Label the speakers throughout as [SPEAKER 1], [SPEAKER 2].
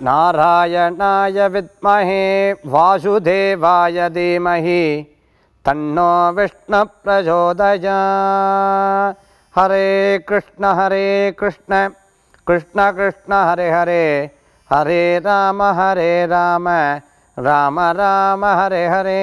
[SPEAKER 1] नारायणाय विद्महे वासुदेवाय धीमहि तन्नो विष्णुप्रचोदया हरे कृष्ण हरे कृष्ण कृष्ण कृष्ण हरे हरे हरे राम हरे राम ராம ராம ஹரே ஹரே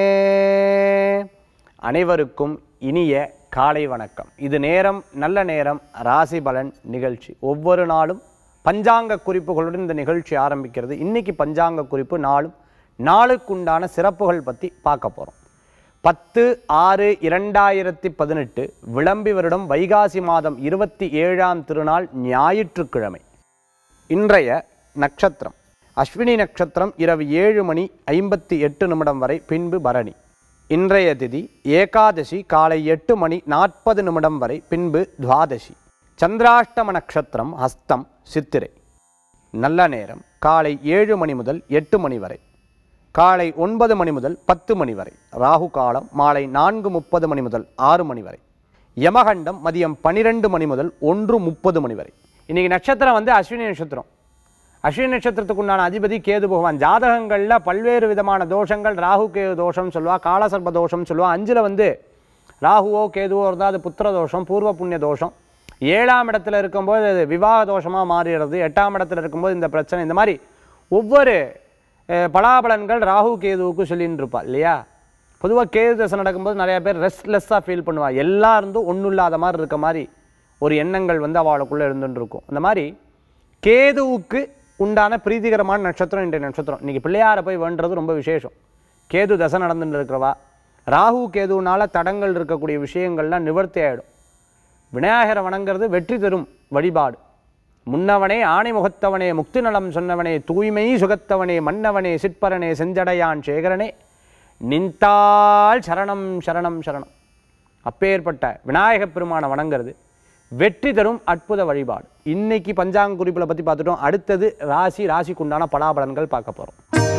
[SPEAKER 1] அனைவருக்கும் இனிய காலை வணக்கம் இது நேரம் நல்ல நேரம் ராசி பலன் நிகழ்ச்சி ஒவ்வொரு நாளும் பஞ்சாங்க குறிப்புகளுடன் இந்த நிகழ்ச்சி ஆரம்பிக்கிறது இன்னைக்கு பஞ்சாங்க குறிப்பு நாளும் நாளுக்குண்டான சிறப்புகள் பற்றி பார்க்க போகிறோம் பத்து ஆறு இரண்டாயிரத்தி பதினெட்டு விளம்பி வருடம் வைகாசி மாதம் இருபத்தி ஏழாம் திருநாள் ஞாயிற்றுக்கிழமை இன்றைய நட்சத்திரம் அஸ்வினி நட்சத்திரம் இரவு ஏழு மணி ஐம்பத்தி எட்டு நிமிடம் வரை பின்பு பரணி இன்றைய திதி ஏகாதசி காலை எட்டு மணி நாற்பது நிமிடம் வரை பின்பு துவாதசி சந்திராஷ்டம நட்சத்திரம் ஹஸ்தம் சித்திரை நல்ல நேரம் காலை ஏழு மணி முதல் எட்டு மணி வரை காலை ஒன்பது மணி முதல் பத்து மணி வரை ராகு காலம் மாலை நான்கு முப்பது மணி முதல் ஆறு மணி வரை யமகண்டம் மதியம் பன்னிரெண்டு மணி முதல் ஒன்று முப்பது மணி வரை இன்னைக்கு நட்சத்திரம் வந்து அஸ்வினி நட்சத்திரம் அஸ்வினி நட்சத்திரத்துக்கு உண்டான அதிபதி கேது பகவான் ஜாதகங்களில் பல்வேறு விதமான தோஷங்கள் ராகு கேது தோஷம் சொல்லுவா காலசர்ப தோஷம் சொல்லுவா அஞ்சில் வந்து ராகுவோ கேதுவோ இருந்தால் அது புத்திர தோஷம் பூர்வ புண்ணிய தோஷம் ஏழாம் இடத்துல இருக்கும்போது அது விவாக தோஷமாக மாறிடுறது எட்டாம் இடத்துல இருக்கும்போது இந்த பிரச்சனை இந்த மாதிரி ஒவ்வொரு அஹ், பலாபலன்கள் ராகு கேதுவுக்கு சொல்லின்னு இருப்பா இல்லையா பொதுவாக கேது தசை நடக்கும்போது நிறைய பேர் ரெஸ்ட்லெஸ்ஸாக ஃபீல் பண்ணுவா எல்லாம் இருந்தும் ஒன்றும் இல்லாத மாதிரி இருக்க மாதிரி ஒரு எண்ணங்கள் வந்து அவளுக்குள்ளே இருந்துட்டு இருக்கும் அந்த மாதிரி கேதுவுக்கு உண்டான பிரீதிகரமான நட்சத்திரம் இன்றைய நட்சத்திரம் இன்றைக்கி பிள்ளையாரை போய் வேண்டுறது ரொம்ப விசேஷம் கேது தசை நடந்துட்டு இருக்கிறவா ராகு கேதுனால தடங்கள் இருக்கக்கூடிய விஷயங்கள்லாம் நிவர்த்தி ஆகிடும் விநாயகரை வணங்குறது வெற்றி தரும் வழிபாடு முன்னவனே ஆணை முகத்தவனே முக்தி நலம் சொன்னவனே தூய்மை சுகத்தவனே மன்னவனே சிற்பரனே செஞ்சடையான் சேகரனே நின்றால் சரணம் சரணம் சரணம் அப்பேற்பட்ட விநாயகப் பெருமானை வணங்குறது வெற்றி தரும் அற்புத வழிபாடு இன்னைக்கு பஞ்சாங்க குறிப்புல பற்றி பார்த்துட்டோம் அடுத்தது ராசி ராசிக்குண்டான பலாபலன்கள் பார்க்க போகிறோம்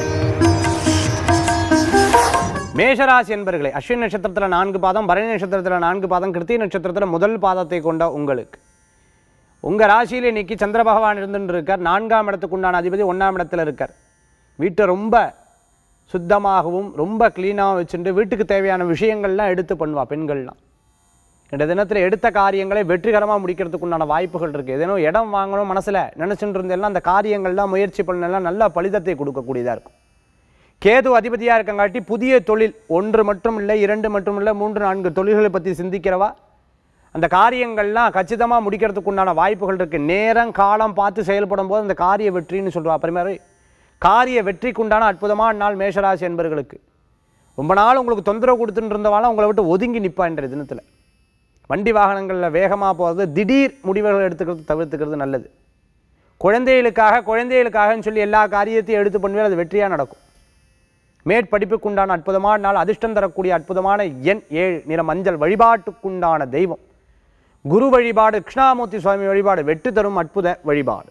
[SPEAKER 1] மேஷராசி என்பர்களே அஸ்வின் நட்சத்திரத்தில் நான்கு பாதம் பரணி நட்சத்திரத்தில் நான்கு பாதம் கிருத்திகை நட்சத்திரத்தில் முதல் பாதத்தை கொண்ட உங்களுக்கு உங்கள் ராசியில் இன்னைக்கு சந்திர பகவான் இருந்துட்டு இருக்கார் நான்காம் இடத்துக்கு உண்டான அதிபதி ஒன்றாம் இடத்துல இருக்கார் வீட்டை ரொம்ப சுத்தமாகவும் ரொம்ப க்ளீனாகவும் வச்சுட்டு வீட்டுக்கு தேவையான விஷயங்கள்லாம் எடுத்து பண்ணுவா பெண்கள்லாம் இந்த தினத்தில் எடுத்த காரியங்களை வெற்றிகரமாக முடிக்கிறதுக்கு உண்டான வாய்ப்புகள் இருக்குது ஏதேனும் இடம் வாங்கணும் மனசில் நினச்சிட்டு இருந்தெல்லாம் அந்த காரியங்கள்லாம் முயற்சி பண்ணலாம் நல்ல பலிதத்தை கொடுக்கக்கூடியதாக இருக்கும் கேது அதிபதியாக இருக்கங்காட்டி புதிய தொழில் ஒன்று மட்டும் இல்லை இரண்டு மட்டும் இல்லை மூன்று நான்கு தொழில்களை பற்றி சிந்திக்கிறவா அந்த காரியங்கள்லாம் கச்சிதமாக முடிக்கிறதுக்கு உண்டான வாய்ப்புகள் இருக்குது நேரம் காலம் பார்த்து செயல்படும் போது அந்த காரிய வெற்றின்னு சொல்லுவா அப்புறமே காரிய வெற்றிக்கு உண்டான அற்புதமான நாள் மேஷராசி என்பர்களுக்கு ரொம்ப நாள் உங்களுக்கு தொந்தரவு கொடுத்துட்டு இருந்தவாலும் உங்களை விட்டு ஒதுங்கி நிற்பா இன்றைய தினத்தில் வண்டி வாகனங்களில் வேகமாக போகிறது திடீர் முடிவுகள் எடுத்துக்கிறது தவிர்த்துக்கிறது நல்லது குழந்தைகளுக்காக குழந்தைகளுக்காகன்னு சொல்லி எல்லா காரியத்தையும் எடுத்து பண்ணுவேன் அது வெற்றியாக நடக்கும் மேற்படிப்புக்குண்டான அற்புதமான நாள் அதிர்ஷ்டம் தரக்கூடிய அற்புதமான எண் ஏழு நிற மஞ்சள் வழிபாட்டுக்குண்டான தெய்வம் குரு வழிபாடு கிருஷ்ணாமூர்த்தி சுவாமி வழிபாடு வெற்றி தரும் அற்புத வழிபாடு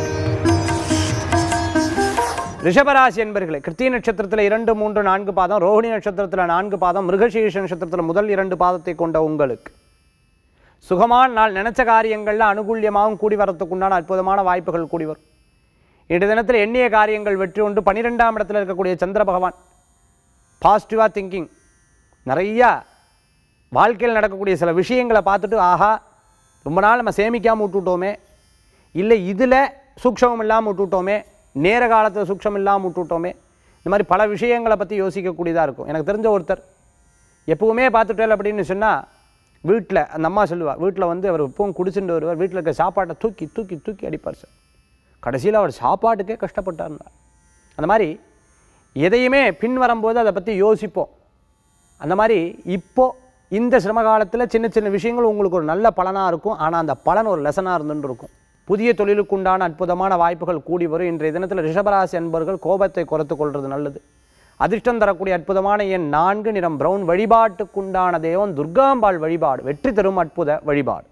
[SPEAKER 1] ரிஷபராசி என்பர்களே கிருத்திய நட்சத்திரத்தில் இரண்டு மூன்று நான்கு பாதம் ரோஹிணி நட்சத்திரத்தில் நான்கு பாதம் மிருகசீர்ஷ நட்சத்திரத்தில் முதல் இரண்டு பாதத்தை கொண்ட உங்களுக்கு சுகமான நாள் நினைச்ச காரியங்கள்ல அனுகூல்யமாகவும் கூடி வரத்துக்குண்டான அற்புதமான வாய்ப்புகள் கூடி வரும் இன்றைய தினத்தில் எண்ணிய காரியங்கள் வெற்றி உண்டு பன்னிரெண்டாம் இடத்துல இருக்கக்கூடிய சந்திர பகவான் பாசிட்டிவாக திங்கிங் நிறையா வாழ்க்கையில் நடக்கக்கூடிய சில விஷயங்களை பார்த்துட்டு ஆஹா ரொம்ப நாள் நம்ம சேமிக்காமல் விட்டுவிட்டோமே இல்லை இதில் சூக்ஷமம் இல்லாமல் விட்டுவிட்டோமே நேர காலத்தில் சூக்ஷம் இல்லாமல் விட்டுவிட்டோமே இந்த மாதிரி பல விஷயங்களை பற்றி யோசிக்கக்கூடியதாக இருக்கும் எனக்கு தெரிஞ்ச ஒருத்தர் எப்பவுமே பார்த்துட்டேன் அப்படின்னு சொன்னால் வீட்டில் அந்த அம்மா சொல்லுவாள் வீட்டில் வந்து அவர் எப்பவும் குடிச்சுட்டு வருவார் வீட்டில் இருக்க சாப்பாட்டை தூக்கி தூக்கி தூக்கி அடிப்பார் சார் கடைசியில் அவர் சாப்பாட்டுக்கே கஷ்டப்பட்டார்னார் அந்த மாதிரி எதையுமே பின் வரும்போது அதை பற்றி யோசிப்போம் அந்த மாதிரி இப்போ இந்த சிரம காலத்தில் சின்ன சின்ன விஷயங்கள் உங்களுக்கு ஒரு நல்ல பலனாக இருக்கும் ஆனால் அந்த பலன் ஒரு லெசனாக இருந்துட்டு இருக்கும் புதிய தொழிலுக்குண்டான அற்புதமான வாய்ப்புகள் கூடி வரும் இன்றைய தினத்தில் ரிஷபராசி அன்பர்கள் கோபத்தை குறைத்து கொள்வது நல்லது அதிர்ஷ்டம் தரக்கூடிய அற்புதமான எண் நான்கு நிறம் பிரவுன் வழிபாட்டுக்குண்டான தெய்வம் துர்காம்பாள் வழிபாடு வெற்றி தரும் அற்புத வழிபாடு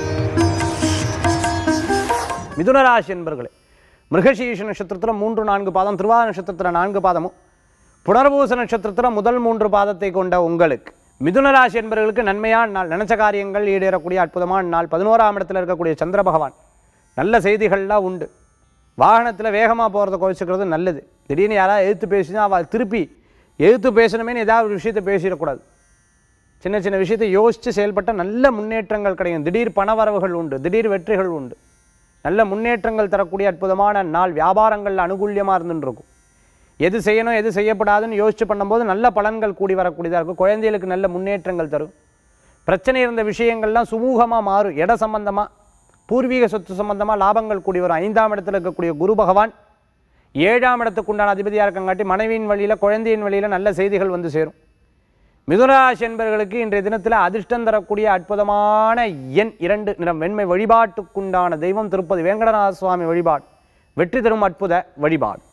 [SPEAKER 1] மிதுனராசி என்பர்களே மிருகசீஷ நட்சத்திரத்தில் மூன்று நான்கு பாதம் திருவாத நட்சத்திரத்தில் நான்கு பாதமும் புனர்பூச நட்சத்திரத்தில் முதல் மூன்று பாதத்தை கொண்ட உங்களுக்கு மிதுன ராசி என்பவர்களுக்கு நன்மையான நாள் நினைச்ச காரியங்கள் ஈடேறக்கூடிய அற்புதமான நாள் பதினோராம் இடத்துல இருக்கக்கூடிய சந்திர பகவான் நல்ல செய்திகள்லாம் உண்டு வாகனத்தில் வேகமாக போகிறத குறைச்சிக்கிறது நல்லது திடீர்னு யாராவது எதிர்த்து பேசினா அவள் திருப்பி எதிர்த்து பேசணுமேனு ஏதாவது ஒரு விஷயத்தை பேசிடக்கூடாது சின்ன சின்ன விஷயத்தை யோசித்து செயல்பட்ட நல்ல முன்னேற்றங்கள் கிடைக்கும் திடீர் பணவரவுகள் உண்டு திடீர் வெற்றிகள் உண்டு நல்ல முன்னேற்றங்கள் தரக்கூடிய அற்புதமான நாள் வியாபாரங்களில் அனுகூல்யமாக இருந்துட்டு இருக்கும் எது செய்யணும் எது செய்யப்படாதுன்னு யோசிச்சு பண்ணும்போது நல்ல பலன்கள் கூடி வரக்கூடியதாக இருக்கும் குழந்தைகளுக்கு நல்ல முன்னேற்றங்கள் தரும் பிரச்சனை இருந்த விஷயங்கள்லாம் சுமூகமாக மாறும் இட சம்பந்தமாக பூர்வீக சொத்து சம்பந்தமாக லாபங்கள் கூடி வரும் ஐந்தாம் இடத்துல இருக்கக்கூடிய குரு பகவான் ஏழாம் இடத்துக்கு உண்டான அதிபதியாக இருக்கங்காட்டி மனைவியின் வழியில் குழந்தையின் வழியில் நல்ல செய்திகள் வந்து சேரும் மிதுனராசி என்பவர்களுக்கு இன்றைய தினத்தில் அதிர்ஷ்டம் தரக்கூடிய அற்புதமான எண் இரண்டு நிறம் வெண்மை வழிபாட்டுக்குண்டான தெய்வம் திருப்பதி வேங்கடநாத சுவாமி வழிபாடு வெற்றி தரும் அற்புத வழிபாடு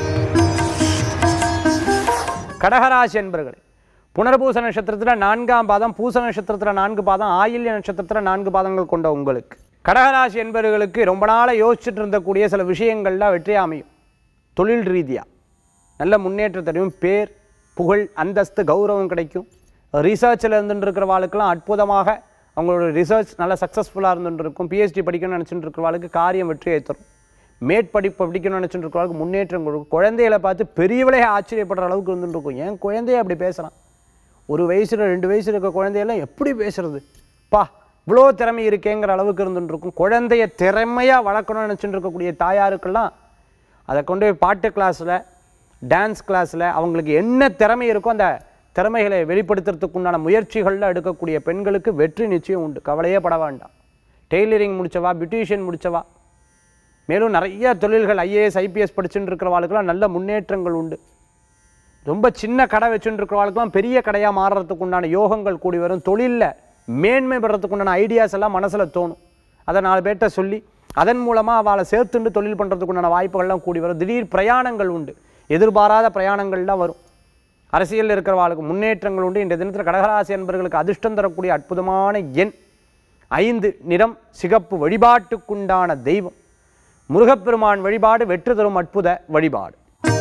[SPEAKER 1] கடகராசி என்பர்களே புனர்பூச நட்சத்திரத்தில் நான்காம் பாதம் பூச நட்சத்திரத்தில் நான்கு பாதம் ஆயில்ய நட்சத்திரத்தில் நான்கு பாதங்கள் கொண்ட உங்களுக்கு கடகராசி என்பவர்களுக்கு ரொம்ப நாளாக யோசிச்சுட்டு இருந்தக்கூடிய சில விஷயங்கள்லாம் வெற்றி அமையும் தொழில் ரீதியாக நல்ல முன்னேற்றத்தையும் பேர் புகழ் அந்தஸ்து கௌரவம் கிடைக்கும் ரிசர்ச்சில் இருந்துட்டு இருக்கிறவாளுக்கெல்லாம் அற்புதமாக அவங்களோட ரிசர்ச் நல்லா சக்ஸஸ்ஃபுல்லாக இருந்துட்டு இருக்கும் பிஹெச்டி படிக்கணும்னு நினச்சிட்டு இருக்கிறவாளுக்கு காரியம் வெற்றியை தரும் மேற்படிப்பு படிக்கணும்னு நினச்சிட்டு இருக்கிறவளுக்கு முன்னேற்றம் கொடுக்கும் குழந்தைகளை பார்த்து பெரியவளே ஆச்சரியப்படுற அளவுக்கு இருந்துட்டு இருக்கும் ஏன் குழந்தைய அப்படி பேசுகிறான் ஒரு வயசில் ரெண்டு வயசில் இருக்க குழந்தையெல்லாம் எப்படி பேசுறது பா இவ்வளோ திறமை இருக்கேங்கிற அளவுக்கு இருந்துட்டு இருக்கும் குழந்தைய திறமையாக வளர்க்கணும்னு நினச்சிட்டு இருக்கக்கூடிய தாயாருக்கெல்லாம் அதை கொண்டு போய் பாட்டு கிளாஸில் டான்ஸ் கிளாஸில் அவங்களுக்கு என்ன திறமை இருக்கோ அந்த திறமைகளை வெளிப்படுத்துறதுக்கு உண்டான முயற்சிகளில் எடுக்கக்கூடிய பெண்களுக்கு வெற்றி நிச்சயம் உண்டு கவலையே பட வேண்டாம் டெய்லரிங் முடிச்சவா பியூட்டிஷியன் முடிச்சவா மேலும் நிறைய தொழில்கள் ஐஏஎஸ் ஐபிஎஸ் படிச்சுட்டு இருக்கிறவாளுக்கெல்லாம் நல்ல முன்னேற்றங்கள் உண்டு ரொம்ப சின்ன கடை வச்சுட்டு இருக்கிறவாளுக்கெல்லாம் பெரிய கடையாக மாறுறதுக்கு உண்டான யோகங்கள் கூடி வரும் தொழிலில் மேன்மை பெறத்துக்கு உண்டான ஐடியாஸ் எல்லாம் மனசில் தோணும் அதை நாலு பேர்கிட்ட சொல்லி அதன் மூலமாக அவளை சேர்த்துண்டு தொழில் பண்ணுறதுக்கு உண்டான வாய்ப்புகள்லாம் கூடி வரும் திடீர் பிரயாணங்கள் உண்டு எதிர்பாராத பிரயாணங்கள்லாம் வரும் அரசியலில் இருக்கிறவாளுக்கு முன்னேற்றங்கள் உண்டு இந்த தினத்தில் கடகராசி என்பவர்களுக்கு அதிர்ஷ்டம் தரக்கூடிய அற்புதமான எண் ஐந்து நிறம் சிகப்பு வழிபாட்டுக்குண்டான தெய்வம் முருகப்பெருமான் வழிபாடு வெற்றி தரும் அற்புத வழிபாடு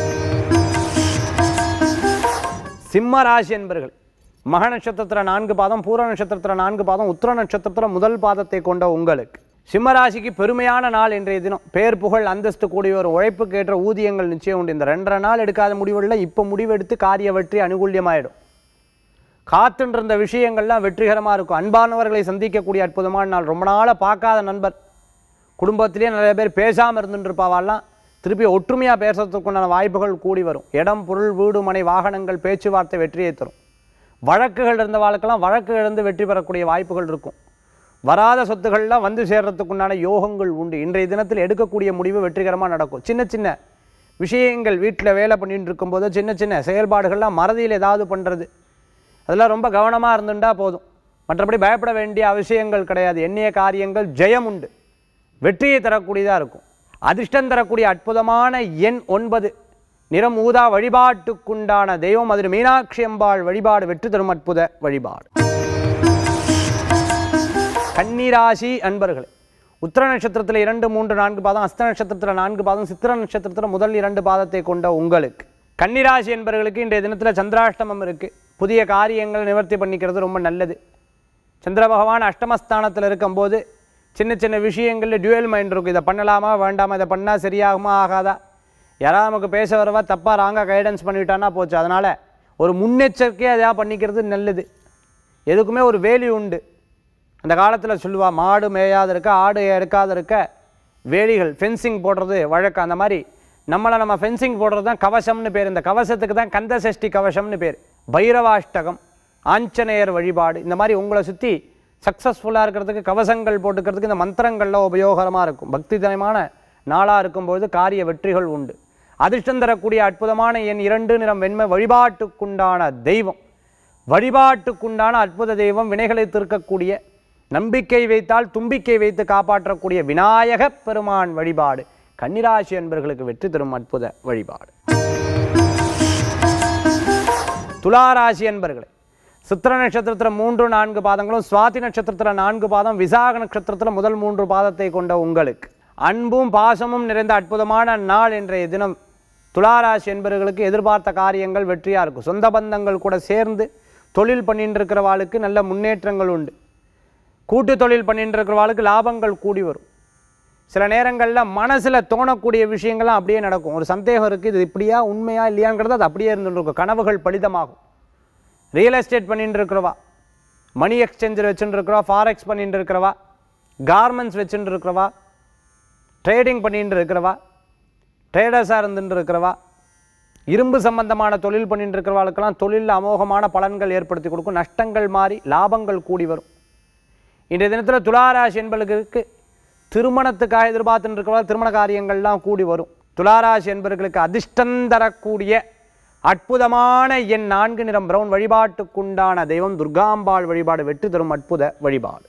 [SPEAKER 1] சிம்ம ராசி என்பர்கள் மக நட்சத்திரத்தில் நான்கு பாதம் பூர நட்சத்திரத்தில் நான்கு பாதம் உத்திர நட்சத்திரத்தில் முதல் பாதத்தை கொண்ட உங்களுக்கு சிம்ம ராசிக்கு பெருமையான நாள் இன்றைய தினம் பேர் புகழ் அந்தஸ்து கூடி வரும் உழைப்புக்கு ஏற்ற ஊதியங்கள் நிச்சயம் உண்டு இந்த ரெண்டரை நாள் எடுக்காத முடிவுகளில் இப்போ முடிவெடுத்து காரிய வெற்றி அனுகூல்யமாயிடும் காத்துட்டு இருந்த விஷயங்கள்லாம் வெற்றிகரமாக இருக்கும் அன்பானவர்களை சந்திக்கக்கூடிய அற்புதமான நாள் ரொம்ப நாளாக பார்க்காத நண்பர் குடும்பத்திலேயே நிறைய பேர் பேசாமல் இருந்துட்டு இருப்பாவாலாம் திருப்பி ஒற்றுமையாக பேசுறதுக்குண்டான வாய்ப்புகள் கூடி வரும் இடம் பொருள் வீடு மனை வாகனங்கள் பேச்சுவார்த்தை வெற்றியை தரும் வழக்குகள் இருந்த வாழ்க்கெல்லாம் வழக்கு இழந்து வெற்றி பெறக்கூடிய வாய்ப்புகள் இருக்கும் வராத சொத்துக்கள்லாம் வந்து சேர்றதுக்குண்டான யோகங்கள் உண்டு இன்றைய தினத்தில் எடுக்கக்கூடிய முடிவு வெற்றிகரமாக நடக்கும் சின்ன சின்ன விஷயங்கள் வீட்டில் வேலை பண்ணிட்டு இருக்கும்போது சின்ன சின்ன செயல்பாடுகள்லாம் மறதியில் ஏதாவது பண்ணுறது அதெல்லாம் ரொம்ப கவனமாக இருந்துட்டா போதும் மற்றபடி பயப்பட வேண்டிய அவசியங்கள் கிடையாது எண்ணிய காரியங்கள் ஜெயம் உண்டு வெற்றியை தரக்கூடியதாக இருக்கும் அதிர்ஷ்டம் தரக்கூடிய அற்புதமான எண் ஒன்பது நிறம் ஊதா வழிபாட்டுக்குண்டான தெய்வம் அதில் மீனாட்சி அம்பாள் வழிபாடு வெற்றி தரும் அற்புத வழிபாடு கன்னிராசி அன்பர்களே உத்திர நட்சத்திரத்தில் இரண்டு மூன்று நான்கு பாதம் அஸ்த நட்சத்திரத்தில் நான்கு பாதம் சித்திர நட்சத்திரத்தில் முதல் இரண்டு பாதத்தை கொண்ட உங்களுக்கு கன்னிராசி என்பவர்களுக்கு இன்றைய தினத்தில் சந்திராஷ்டமம் இருக்குது புதிய காரியங்கள் நிவர்த்தி பண்ணிக்கிறது ரொம்ப நல்லது சந்திர பகவான் அஷ்டமஸ்தானத்தில் இருக்கும்போது சின்ன சின்ன விஷயங்களில் டியூவல் மைண்ட் இருக்கும் இதை பண்ணலாமா வேண்டாமா இதை பண்ணால் சரியாகுமா ஆகாதா யாராவது நமக்கு பேச வரவா தப்பாக ராங்காக கைடன்ஸ் பண்ணிவிட்டான்னா போச்சு அதனால் ஒரு முன்னெச்சரிக்கையாக எதாவது பண்ணிக்கிறது நல்லது எதுக்குமே ஒரு வேல்யூ உண்டு அந்த காலத்தில் சொல்லுவா மாடு மேயாத இருக்க ஆடு எடுக்காத இருக்க வேலிகள் ஃபென்சிங் போடுறது வழக்கம் அந்த மாதிரி நம்மளை நம்ம ஃபென்சிங் போடுறது தான் கவசம்னு பேர் இந்த கவசத்துக்கு தான் கந்த சஷ்டி கவசம்னு பேர் பைரவாஷ்டகம் ஆஞ்சநேயர் வழிபாடு இந்த மாதிரி உங்களை சுற்றி சக்ஸஸ்ஃபுல்லாக இருக்கிறதுக்கு கவசங்கள் போட்டுக்கிறதுக்கு இந்த மந்திரங்கள்லாம் உபயோகரமாக இருக்கும் பக்திதனமான நாளாக இருக்கும்போது காரிய வெற்றிகள் உண்டு அதிர்ஷ்டம் தரக்கூடிய அற்புதமான என் இரண்டு நிறம் வெண்மை வழிபாட்டுக்குண்டான தெய்வம் வழிபாட்டுக்குண்டான அற்புத தெய்வம் வினைகளை தீர்க்கக்கூடிய நம்பிக்கை வைத்தால் தும்பிக்கை வைத்து காப்பாற்றக்கூடிய விநாயக பெருமான் வழிபாடு கன்னிராசி என்பர்களுக்கு வெற்றி தரும் அற்புத வழிபாடு துளாராசி என்பர்களே சித்திர நட்சத்திரத்தில் மூன்று நான்கு பாதங்களும் சுவாதி நட்சத்திரத்தில் நான்கு பாதம் விசாக நட்சத்திரத்தில் முதல் மூன்று பாதத்தை கொண்ட உங்களுக்கு அன்பும் பாசமும் நிறைந்த அற்புதமான நாள் இன்றைய தினம் துளாராசி என்பவர்களுக்கு எதிர்பார்த்த காரியங்கள் வெற்றியாக இருக்கும் சொந்த பந்தங்கள் கூட சேர்ந்து தொழில் பண்ணிட்டு இருக்கிறவாளுக்கு நல்ல முன்னேற்றங்கள் உண்டு கூட்டு தொழில் பண்ணிட்டு இருக்கிறவாளுக்கு லாபங்கள் கூடி வரும் சில நேரங்களில் மனசில் தோணக்கூடிய விஷயங்கள்லாம் அப்படியே நடக்கும் ஒரு சந்தேகம் இருக்குது இது இப்படியா உண்மையா இல்லையாங்கிறது அது அப்படியே இருந்துட்டு இருக்கும் கனவுகள் பலிதமாகும் ரியல் எஸ்டேட் பண்ணிட்டு இருக்கிறவா மணி எக்ஸ்சேஞ்சர் வச்சுட்டு இருக்கிறவா ஃபாரெக்ஸ் பண்ணிட்டு இருக்கிறவா கார்மெண்ட்ஸ் வச்சுட்டு இருக்கிறவா ட்ரேடிங் பண்ணிட்டு இருக்கிறவா ட்ரேடர்ஸாக இருந்துட்டு இருக்கிறவா இரும்பு சம்பந்தமான தொழில் பண்ணிட்டு இருக்கிறவாளுக்கெல்லாம் தொழிலில் அமோகமான பலன்கள் ஏற்படுத்தி கொடுக்கும் நஷ்டங்கள் மாறி லாபங்கள் கூடி வரும் இன்றைய தினத்தில் துளாராசி என்பவர்களுக்கு திருமணத்துக்காக எதிர்பார்த்துட்டு இருக்கிறவா திருமண காரியங்கள்லாம் கூடி வரும் துளாராசி என்பவர்களுக்கு அதிர்ஷ்டம் தரக்கூடிய அற்புதமான என் நான்கு நிறம் பிரவுன் வழிபாட்டுக்குண்டான தெய்வம் துர்காம்பாள் வழிபாடு வெற்றி தரும் அற்புத வழிபாடு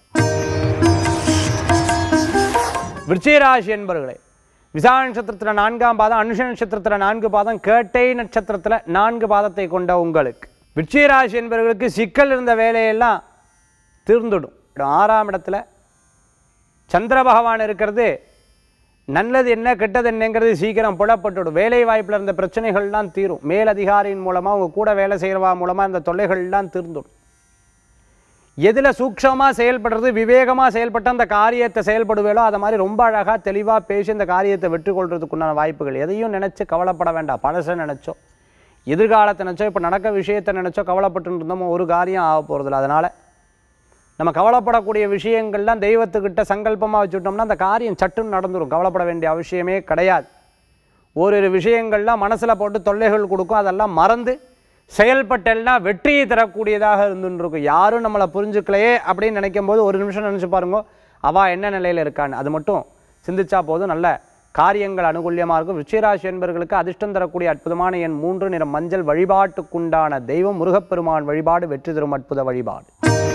[SPEAKER 1] விருச்சிகராசி என்பவர்களே விசாக நட்சத்திரத்தில் நான்காம் பாதம் அனுஷ நட்சத்திரத்தில் நான்கு பாதம் கேட்டை நட்சத்திரத்தில் நான்கு பாதத்தை கொண்ட உங்களுக்கு விருச்சிகராசி என்பவர்களுக்கு சிக்கல் இருந்த வேலையெல்லாம் தீர்ந்துடும் ஆறாம் இடத்துல சந்திர பகவான் இருக்கிறது நல்லது என்ன கெட்டது என்னங்கிறது சீக்கிரம் புலப்பட்டுடும் வேலை வாய்ப்பில் இருந்த பிரச்சனைகள்லாம் தீரும் மேலதிகாரியின் மூலமாக உங்கள் கூட வேலை செய்கிறவா மூலமாக இந்த தொல்லைகள்லாம் தீர்ந்துடும் எதில் சூக்ஷமாக செயல்படுறது விவேகமாக செயல்பட்டு அந்த காரியத்தை செயல்படுவேலோ அதை மாதிரி ரொம்ப அழகாக தெளிவாக பேசி இந்த காரியத்தை வெற்றி கொள்றதுக்குண்டான வாய்ப்புகள் எதையும் நினச்சி கவலைப்பட வேண்டாம் பழசை நினச்சோ எதிர்காலத்தை நினச்சோ இப்போ நடக்க விஷயத்தை நினச்சோ கவலைப்பட்டு இருந்தோமோ ஒரு காரியம் ஆக போகிறதில்ல அதனால் நம்ம கவலைப்படக்கூடிய விஷயங்கள்லாம் தெய்வத்துக்கிட்ட சங்கல்பமாக வச்சுட்டோம்னா அந்த காரியம் சட்டுன்னு நடந்துடும் கவலைப்பட வேண்டிய அவசியமே கிடையாது ஓரிரு விஷயங்கள்லாம் மனசில் போட்டு தொல்லைகள் கொடுக்கும் அதெல்லாம் மறந்து செயல்பட்டெல்லாம் வெற்றியை தரக்கூடியதாக இருந்துன்னு இருக்கும் யாரும் நம்மளை புரிஞ்சுக்கலையே அப்படின்னு நினைக்கும் போது ஒரு நிமிஷம் நினச்சி பாருங்க அவள் என்ன நிலையில் இருக்கான்னு அது மட்டும் சிந்திச்சா போதும் நல்ல காரியங்கள் அனுகூல்யமாக இருக்கும் விருச்சிகராசி என்பவர்களுக்கு அதிர்ஷ்டம் தரக்கூடிய அற்புதமான என் மூன்று நிறம் மஞ்சள் வழிபாட்டுக்குண்டான தெய்வம் முருகப்பெருமான் வழிபாடு வெற்றி தரும் அற்புத வழிபாடு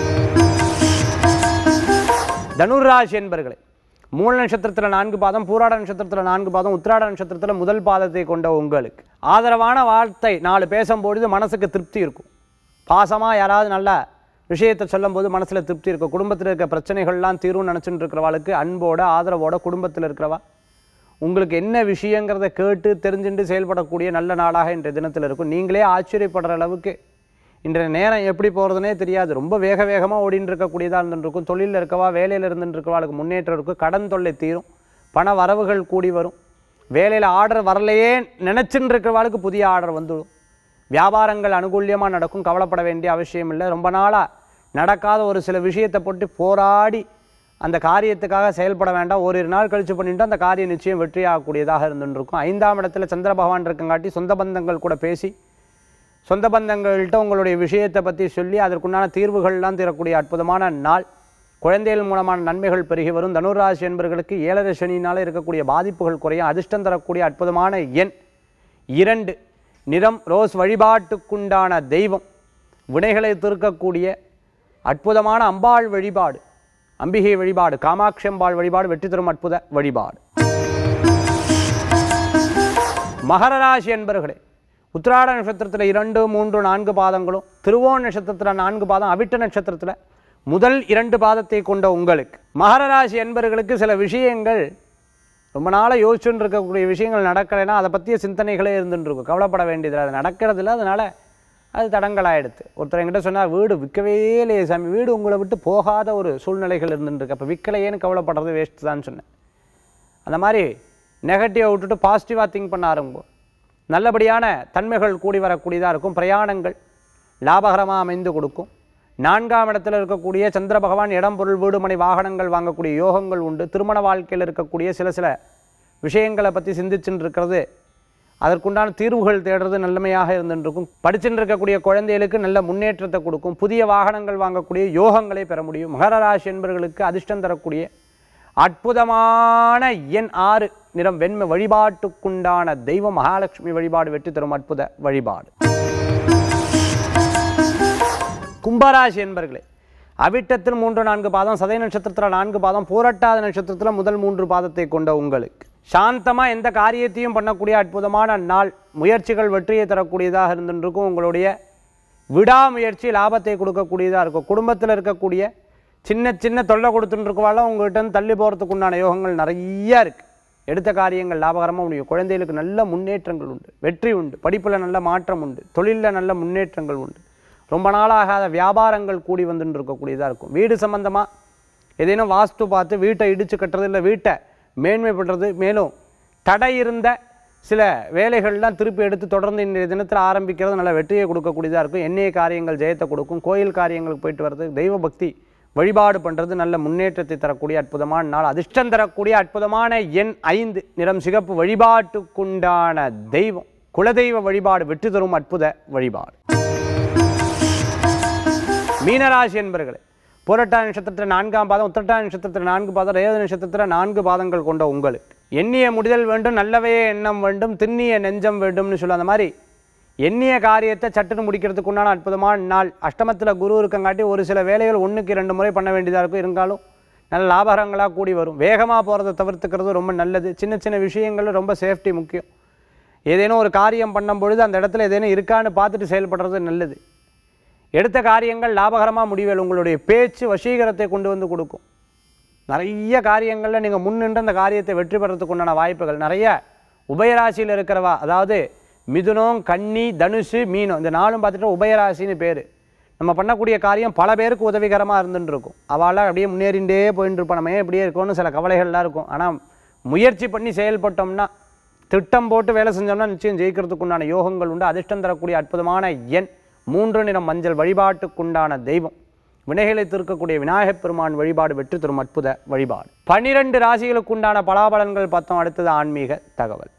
[SPEAKER 1] தனுராசி என்பர்களே மூல நட்சத்திரத்தில் நான்கு பாதம் பூராட நட்சத்திரத்தில் நான்கு பாதம் உத்திராட நட்சத்திரத்தில் முதல் பாதத்தை கொண்ட உங்களுக்கு ஆதரவான வார்த்தை நாலு பேசும்பொழுது மனசுக்கு திருப்தி இருக்கும் பாசமாக யாராவது நல்ல விஷயத்தை சொல்லும்போது மனசில் திருப்தி இருக்கும் குடும்பத்தில் இருக்க பிரச்சனைகள்லாம் தீரும்னு நினச்சிட்டு இருக்கிறவாளுக்கு அன்போட ஆதரவோட குடும்பத்தில் இருக்கிறவா உங்களுக்கு என்ன விஷயங்கிறத கேட்டு தெரிஞ்சுட்டு செயல்படக்கூடிய நல்ல நாளாக இன்றைய தினத்தில் இருக்கும் நீங்களே ஆச்சரியப்படுற அளவுக்கு இன்றைய நேரம் எப்படி போகிறதுனே தெரியாது ரொம்ப வேக வேகமாக ஓடின்னு இருக்கக்கூடியதாக இருந்துருக்கும் தொழிலில் இருக்கவா வேலையில் இருந்துட்டு இருக்கவாளுக்கு முன்னேற்றம் இருக்கும் கடன் தொல்லை தீரும் பண வரவுகள் கூடி வரும் வேலையில் ஆர்டர் வரலையே நினச்சின்னு இருக்கிறவாளுக்கு புதிய ஆர்டர் வந்துடும் வியாபாரங்கள் அனுகூல்யமாக நடக்கும் கவலைப்பட வேண்டிய அவசியம் இல்லை ரொம்ப நாளாக நடக்காத ஒரு சில விஷயத்தை போட்டு போராடி அந்த காரியத்துக்காக செயல்பட வேண்டாம் ஓரிரு நாள் கழிச்சு பண்ணிட்டு அந்த காரியம் நிச்சயம் வெற்றியாகக்கூடியதாக இருந்துருக்கும் ஐந்தாம் இடத்துல சந்திர பகவான் இருக்கங்காட்டி சொந்த பந்தங்கள் கூட பேசி சொந்த பந்தங்கள்கிட்ட உங்களுடைய விஷயத்தை பற்றி சொல்லி அதற்குண்டான தீர்வுகள்லாம் தரக்கூடிய அற்புதமான நாள் குழந்தைகள் மூலமான நன்மைகள் பெருகி வரும் தனுராசி என்பவர்களுக்கு ஏழரை சனியினால் இருக்கக்கூடிய பாதிப்புகள் குறையும் அதிர்ஷ்டம் தரக்கூடிய அற்புதமான எண் இரண்டு நிறம் ரோஸ் வழிபாட்டுக்குண்டான தெய்வம் வினைகளை தீர்க்கக்கூடிய அற்புதமான அம்பாள் வழிபாடு அம்பிகை வழிபாடு காமாட்சி அம்பாள் வழிபாடு வெற்றி தரும் அற்புத வழிபாடு மகர ராசி என்பர்களே உத்திராட நட்சத்திரத்தில் இரண்டு மூன்று நான்கு பாதங்களும் திருவோண நட்சத்திரத்தில் நான்கு பாதம் அவிட்ட நட்சத்திரத்தில் முதல் இரண்டு பாதத்தை கொண்ட உங்களுக்கு மகர ராசி என்பர்களுக்கு சில விஷயங்கள் ரொம்ப நாளாக யோசிச்சுன்னு இருக்கக்கூடிய விஷயங்கள் நடக்கலைன்னா அதை பற்றிய சிந்தனைகளே இருந்துட்டு இருக்கும் கவலைப்பட வேண்டியதில்லை அது நடக்கிறதில்ல அதனால் அது தடங்கலாயிடுது ஒருத்தர் என்கிட்ட சொன்னார் வீடு விற்கவே இல்லையே சாமி வீடு உங்களை விட்டு போகாத ஒரு சூழ்நிலைகள் இருந்துட்டு இருக்கு அப்போ விற்கலையேன்னு கவலைப்படுறது வேஸ்ட் தான் சொன்னேன் அந்த மாதிரி நெகட்டிவை விட்டுட்டு பாசிட்டிவாக திங்க் பண்ண ஆரம்பிக்கும் நல்லபடியான தன்மைகள் கூடி வரக்கூடியதாக இருக்கும் பிரயாணங்கள் லாபகரமாக அமைந்து கொடுக்கும் நான்காம் இடத்துல இருக்கக்கூடிய சந்திர பகவான் இடம் பொருள் வீடு மனை வாகனங்கள் வாங்கக்கூடிய யோகங்கள் உண்டு திருமண வாழ்க்கையில் இருக்கக்கூடிய சில சில விஷயங்களை பற்றி சிந்திச்சுட்டு இருக்கிறது அதற்குண்டான தீர்வுகள் தேடுறது நல்லமையாக இருந்துருக்கும் படிச்சுட்டு இருக்கக்கூடிய குழந்தைகளுக்கு நல்ல முன்னேற்றத்தை கொடுக்கும் புதிய வாகனங்கள் வாங்கக்கூடிய யோகங்களை பெற முடியும் மகர ராசி என்பவர்களுக்கு அதிர்ஷ்டம் தரக்கூடிய அற்புதமான எண் ஆறு நிறம் வெண்மை வழிபாட்டுக்குண்டான தெய்வம் மகாலட்சுமி வழிபாடு வெற்றி தரும் அற்புத வழிபாடு கும்பராசி என்பர்களே அவிட்டத்தில் மூன்று நான்கு பாதம் சதய நட்சத்திரத்தில் நான்கு பாதம் பூரட்டாத நட்சத்திரத்தில் முதல் மூன்று பாதத்தை கொண்ட உங்களுக்கு சாந்தமாக எந்த காரியத்தையும் பண்ணக்கூடிய அற்புதமான நாள் முயற்சிகள் வெற்றியை தரக்கூடியதாக இருந்துருக்கும் உங்களுடைய விடாமுயற்சி லாபத்தை கொடுக்கக்கூடியதாக இருக்கும் குடும்பத்தில் இருக்கக்கூடிய சின்ன சின்ன தொல்லை கொடுத்துட்டு இருக்கவாலும் உங்கள்கிட்ட இருந்து தள்ளி போகிறதுக்கு உண்டான யோகங்கள் நிறைய இருக்குது எடுத்த காரியங்கள் லாபகரமாக முடியும் குழந்தைகளுக்கு நல்ல முன்னேற்றங்கள் உண்டு வெற்றி உண்டு படிப்பில் நல்ல மாற்றம் உண்டு தொழிலில் நல்ல முன்னேற்றங்கள் உண்டு ரொம்ப நாளாகாத வியாபாரங்கள் கூடி வந்துட்டு இருக்கக்கூடியதாக இருக்கும் வீடு சம்பந்தமாக ஏதேனும் வாஸ்து பார்த்து வீட்டை இடிச்சு கட்டுறது இல்லை வீட்டை மேன்மைப்படுறது மேலும் தடை இருந்த சில வேலைகள்லாம் திருப்பி எடுத்து தொடர்ந்து இன்றைய தினத்தில் ஆரம்பிக்கிறது நல்ல வெற்றியை கொடுக்கக்கூடியதாக இருக்கும் எண்ணிய காரியங்கள் ஜெயத்தை கொடுக்கும் கோயில் காரியங்களுக்கு போயிட்டு வர்றது தெய்வ பக்தி வழிபாடு பண்ணுறது நல்ல முன்னேற்றத்தை தரக்கூடிய அற்புதமான நாள் அதிர்ஷ்டம் தரக்கூடிய அற்புதமான எண் ஐந்து நிறம் சிகப்பு வழிபாட்டுக்குண்டான தெய்வம் குலதெய்வ வழிபாடு வெற்றி தரும் அற்புத வழிபாடு மீனராசி என்பர்களே புரட்டாதி நட்சத்திரத்தில் நான்காம் பாதம் உத்திரட்டாதி நட்சத்திரத்தில் நான்கு பாதம் ரேவதி நட்சத்திரத்தில் நான்கு பாதங்கள் கொண்ட உங்களுக்கு எண்ணிய முடிதல் வேண்டும் நல்லவையே எண்ணம் வேண்டும் திண்ணிய நெஞ்சம் வேண்டும்னு சொல்ல அந்த மாதிரி எண்ணிய காரியத்தை சட்டுன்னு முடிக்கிறதுக்கு உண்டான அற்புதமான நாள் அஷ்டமத்தில் குரு இருக்கங்காட்டி ஒரு சில வேலைகள் ஒன்றுக்கு ரெண்டு முறை பண்ண வேண்டியதாக இருக்கும் இருந்தாலும் நல்ல லாபகரங்களாக கூடி வரும் வேகமாக போகிறத தவிர்த்துக்கிறது ரொம்ப நல்லது சின்ன சின்ன விஷயங்கள் ரொம்ப சேஃப்டி முக்கியம் ஏதேனும் ஒரு காரியம் பண்ணும் பொழுது அந்த இடத்துல ஏதேனும் இருக்கான்னு பார்த்துட்டு செயல்படுறது நல்லது எடுத்த காரியங்கள் லாபகரமாக முடிவேல் உங்களுடைய பேச்சு வசீகரத்தை கொண்டு வந்து கொடுக்கும் நிறைய காரியங்களில் நீங்கள் முன்னின்று அந்த காரியத்தை வெற்றி பெறத்துக்கு உண்டான வாய்ப்புகள் நிறைய உபயராசியில் இருக்கிறவா அதாவது மிதுனம் கன்னி தனுசு மீனம் இந்த நாலும் பார்த்துட்டு உபயராசின்னு பேர் நம்ம பண்ணக்கூடிய காரியம் பல பேருக்கு உதவிகரமாக இருந்துட்டு இருக்கும் அவளால் அப்படியே முன்னேறிண்டே போயிட்டு இருப்போம் நம்ம ஏன் இப்படியே இருக்கோம்னு சில கவலைகள்லாம் இருக்கும் ஆனால் முயற்சி பண்ணி செயல்பட்டோம்னா திட்டம் போட்டு வேலை செஞ்சோம்னா நிச்சயம் ஜெயிக்கிறதுக்கு உண்டான யோகங்கள் உண்டு அதிர்ஷ்டம் தரக்கூடிய அற்புதமான எண் மூன்று நிறம் மஞ்சள் வழிபாட்டுக்குண்டான தெய்வம் வினைகளை தீர்க்கக்கூடிய விநாயகப் பெருமான் வழிபாடு வெற்றி தரும் அற்புத வழிபாடு பனிரெண்டு ராசிகளுக்கு உண்டான பலாபலன்கள் பார்த்தோம் அடுத்தது ஆன்மீக தகவல்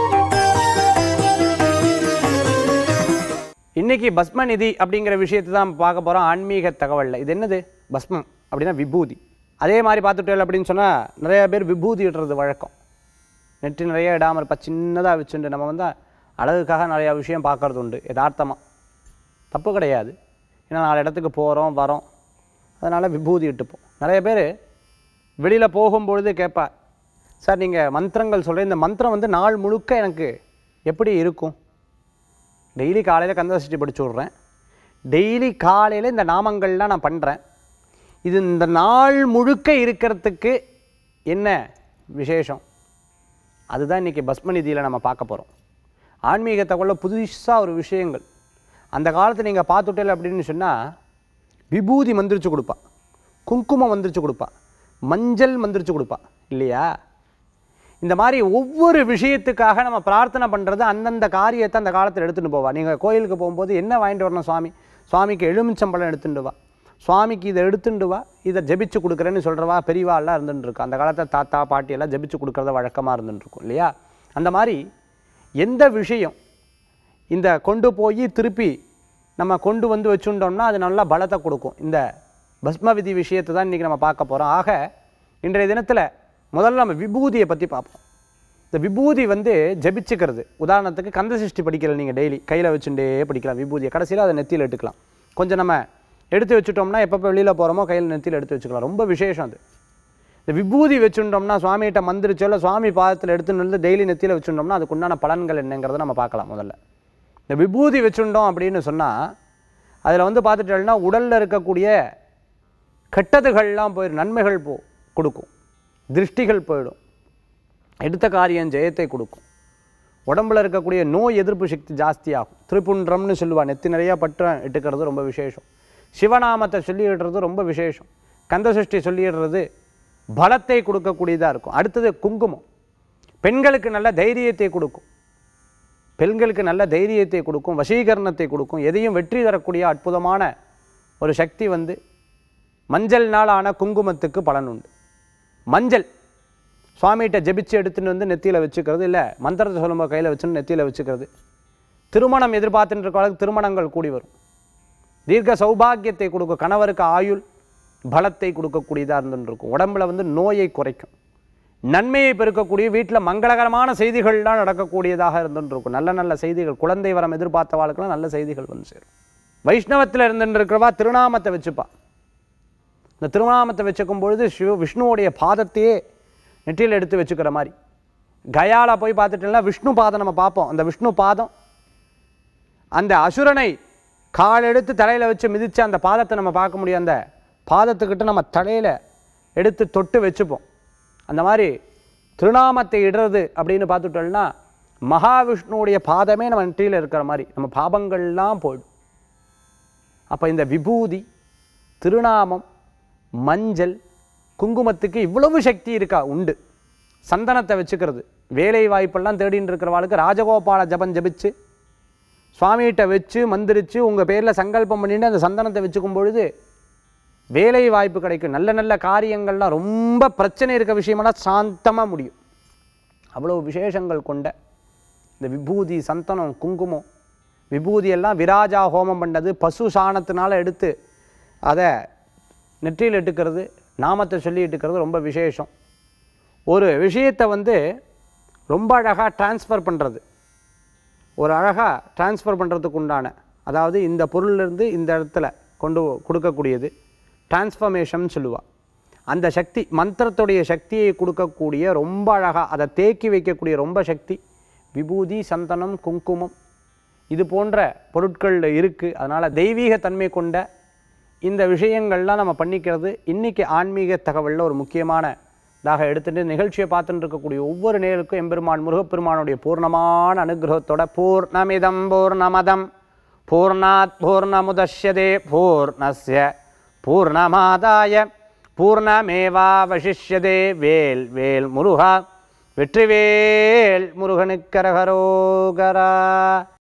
[SPEAKER 1] இன்னைக்கு பஸ்ம நிதி அப்படிங்கிற விஷயத்தை தான் பார்க்க போகிறோம் ஆன்மீக தகவலில் இது என்னது பஸ்மம் அப்படின்னா விபூதி அதே மாதிரி பார்த்துட்டேன் அப்படின்னு சொன்னால் நிறைய பேர் விபூதி இடுறது வழக்கம் நெற்றி நிறைய இடாமல் இருப்பா சின்னதாக வச்சுட்டு நம்ம வந்து அழகுக்காக நிறையா விஷயம் பார்க்கறது உண்டு யதார்த்தமாக தப்பு கிடையாது ஏன்னா நாலு இடத்துக்கு போகிறோம் வரோம் அதனால் விபூதி இட்டுப்போம் நிறைய பேர் வெளியில் போகும்பொழுது கேட்பா சார் நீங்கள் மந்திரங்கள் சொல்கிறேன் இந்த மந்திரம் வந்து நாள் முழுக்க எனக்கு எப்படி இருக்கும் டெய்லி காலையில் கந்தசஷ்டி படிச்சு விட்றேன் டெய்லி காலையில் இந்த நாமங்கள்லாம் நான் பண்ணுறேன் இது இந்த நாள் முழுக்க இருக்கிறதுக்கு என்ன விசேஷம் அதுதான் இன்றைக்கி பஸ்மநிதியில் நம்ம பார்க்க போகிறோம் ஆன்மீக தகவலில் புதுசாக ஒரு விஷயங்கள் அந்த காலத்தில் நீங்கள் பார்த்துட்டேல் அப்படின்னு சொன்னால் விபூதி மந்திரிச்சு கொடுப்பா குங்குமம் மந்திரிச்சு கொடுப்பா மஞ்சள் மந்திரிச்சு கொடுப்பா இல்லையா இந்த மாதிரி ஒவ்வொரு விஷயத்துக்காக நம்ம பிரார்த்தனை பண்ணுறது அந்தந்த காரியத்தை அந்த காலத்தில் எடுத்துகிட்டு போவா நீங்கள் கோயிலுக்கு போகும்போது என்ன வாங்கிட்டு வரணும் சுவாமி சுவாமிக்கு எலுமிச்சம்பழம் எடுத்துட்டு வா சுவாமிக்கு இதை எடுத்துட்டு வா இதை ஜெபிச்சு கொடுக்குறேன்னு சொல்கிறவா பெரியவா எல்லாம் இருந்துட்டு இருக்கா அந்த காலத்தில் தாத்தா பாட்டி எல்லாம் ஜெபிச்சு கொடுக்குறத வழக்கமாக இருந்துட்டு இருக்கும் இல்லையா அந்த மாதிரி எந்த விஷயம் இந்த கொண்டு போய் திருப்பி நம்ம கொண்டு வந்து வச்சுட்டோம்னா அது நல்லா பலத்தை கொடுக்கும் இந்த பஸ்ம விதி விஷயத்தை தான் இன்றைக்கி நம்ம பார்க்க போகிறோம் ஆக இன்றைய தினத்தில் முதல்ல நம்ம விபூதியை பற்றி பார்ப்போம் இந்த விபூதி வந்து ஜபிச்சுக்கிறது உதாரணத்துக்கு கந்த சஷ்டி படிக்கிற நீங்கள் டெய்லி கையில் வச்சுட்டே படிக்கலாம் விபூதியை கடைசியில் அதை நெத்தியில் எடுத்துக்கலாம் கொஞ்சம் நம்ம எடுத்து வச்சுட்டோம்னா எப்பப்போ வெளியில் போகிறோமோ கையில் நெத்தியில் எடுத்து வச்சுக்கலாம் ரொம்ப விசேஷம் அது இந்த விபூதி வச்சுட்டோம்னா சுவாமிகிட்ட மந்திரிச்சோ இல்லை சுவாமி பாதத்தில் எடுத்துன்னு வந்து டெய்லி நெத்தியில் வச்சுட்டோம்னா அதுக்கு உண்டான பலன்கள் என்னங்கிறத நம்ம பார்க்கலாம் முதல்ல இந்த விபூதி வச்சுட்டோம் அப்படின்னு சொன்னால் அதில் வந்து பார்த்துட்டோம்னா உடலில் இருக்கக்கூடிய கெட்டதுகள்லாம் போயிடும் நன்மைகள் போ கொடுக்கும் திருஷ்டிகள் போயிடும் எடுத்த காரியம் ஜெயத்தை கொடுக்கும் உடம்புல இருக்கக்கூடிய நோய் எதிர்ப்பு சக்தி ஜாஸ்தியாகும் திருப்புன்றம்னு சொல்லுவா நெத்தி நிறையா பற்றம் இட்டுக்கிறது ரொம்ப விசேஷம் சிவநாமத்தை சொல்லிடுறது ரொம்ப விசேஷம் கந்தசஷ்டி சொல்லிடுறது பலத்தை கொடுக்கக்கூடியதாக இருக்கும் அடுத்தது குங்குமம் பெண்களுக்கு நல்ல தைரியத்தை கொடுக்கும் பெண்களுக்கு நல்ல தைரியத்தை கொடுக்கும் வசீகரணத்தை கொடுக்கும் எதையும் வெற்றி தரக்கூடிய அற்புதமான ஒரு சக்தி வந்து மஞ்சள்னால் ஆன குங்குமத்துக்கு பலன் உண்டு மஞ்சள் சுவாமிகிட்ட ஜெபிச்சு எடுத்துன்னு வந்து நெத்தியில் வச்சுக்கிறது இல்லை மந்திரத்தை சொல்லும்போது கையில் வச்சுன்னு நெத்தியில் வச்சுக்கிறது திருமணம் எதிர்பார்த்துட்டு இருக்க திருமணங்கள் கூடி வரும் தீர்க்க சௌபாகியத்தை கொடுக்கும் கணவருக்கு ஆயுள் பலத்தை கொடுக்கக்கூடியதாக இருந்துட்டு இருக்கும் உடம்புல வந்து நோயை குறைக்கும் நன்மையை பெருக்கக்கூடிய வீட்டில் மங்களகரமான செய்திகள்லாம் நடக்கக்கூடியதாக இருந்துட்டு இருக்கும் நல்ல நல்ல செய்திகள் குழந்தை வரம் எதிர்பார்த்தவாளுக்கெல்லாம் நல்ல செய்திகள் வந்து சேரும் வைஷ்ணவத்தில் இருந்துட்டு இருக்கிறவா திருநாமத்தை வச்சுப்பா இந்த திருநாமத்தை வச்சுக்கும் பொழுது சிவ விஷ்ணுவோடைய பாதத்தையே நெற்றியில் எடுத்து வச்சுக்கிற மாதிரி கயால போய் பார்த்துட்டோம்னா விஷ்ணு பாதம் நம்ம பார்ப்போம் அந்த விஷ்ணு பாதம் அந்த அசுரனை கால் எடுத்து தலையில் வச்சு மிதித்து அந்த பாதத்தை நம்ம பார்க்க முடியும் அந்த பாதத்துக்கிட்ட நம்ம தலையில் எடுத்து தொட்டு வச்சுப்போம் அந்த மாதிரி திருநாமத்தை இடுறது அப்படின்னு பார்த்துட்டோம்னா மகாவிஷ்ணுவுடைய பாதமே நம்ம நெற்றியில் இருக்கிற மாதிரி நம்ம பாபங்கள்லாம் போயிடும் அப்போ இந்த விபூதி திருநாமம் மஞ்சள் குங்குமத்துக்கு இவ்வளவு சக்தி இருக்கா உண்டு சந்தனத்தை வச்சுக்கிறது வேலை வாய்ப்பெல்லாம் தேடின்னு இருக்கிறவாளுக்கு ராஜகோபால ஜபம் ஜபிச்சு சுவாமிகிட்ட வச்சு மந்திரிச்சு உங்கள் பேரில் சங்கல்பம் பண்ணிட்டு அந்த சந்தனத்தை வச்சுக்கும் பொழுது வேலை வாய்ப்பு கிடைக்கும் நல்ல நல்ல காரியங்கள்லாம் ரொம்ப பிரச்சனை இருக்க விஷயமெல்லாம் சாந்தமாக முடியும் அவ்வளோ விசேஷங்கள் கொண்ட இந்த விபூதி சந்தனம் குங்குமம் விபூதி எல்லாம் விராஜா ஹோமம் பண்ணது பசு சாணத்தினால எடுத்து அதை நெற்றியில் இட்டுக்கிறது நாமத்தை சொல்லி இட்டுக்கிறது ரொம்ப விசேஷம் ஒரு விஷயத்தை வந்து ரொம்ப அழகாக ட்ரான்ஸ்ஃபர் பண்ணுறது ஒரு அழகாக ட்ரான்ஸ்ஃபர் பண்ணுறதுக்கு உண்டான அதாவது இந்த பொருள்லேருந்து இந்த இடத்துல கொண்டு கொடுக்கக்கூடியது டிரான்ஸ்ஃபர்மேஷன் சொல்லுவாள் அந்த சக்தி மந்திரத்துடைய சக்தியை கொடுக்கக்கூடிய ரொம்ப அழகாக அதை தேக்கி வைக்கக்கூடிய ரொம்ப சக்தி விபூதி சந்தனம் குங்குமம் இது போன்ற பொருட்கள் இருக்குது அதனால் தெய்வீக தன்மை கொண்ட இந்த விஷயங்கள்லாம் நம்ம பண்ணிக்கிறது இன்றைக்கி ஆன்மீக தகவலில் ஒரு முக்கியமானதாக எடுத்துட்டு நிகழ்ச்சியை பார்த்துட்டு இருக்கக்கூடிய ஒவ்வொரு நேருக்கும் எம்பெருமான் முருகப்பெருமானுடைய பூர்ணமான அனுகிரகத்தோட பூர்ணமிதம் பூர்ணமதம் பூர்ணாத் பூர்ணமுதஷ்யதே பூர்ணஸ்ய பூர்ணமாதாய பூர்ணமேவாவசிஷ்யதே வேல் வேல் முருகா வெற்றிவேல் முருகனுக்கரகரோகரா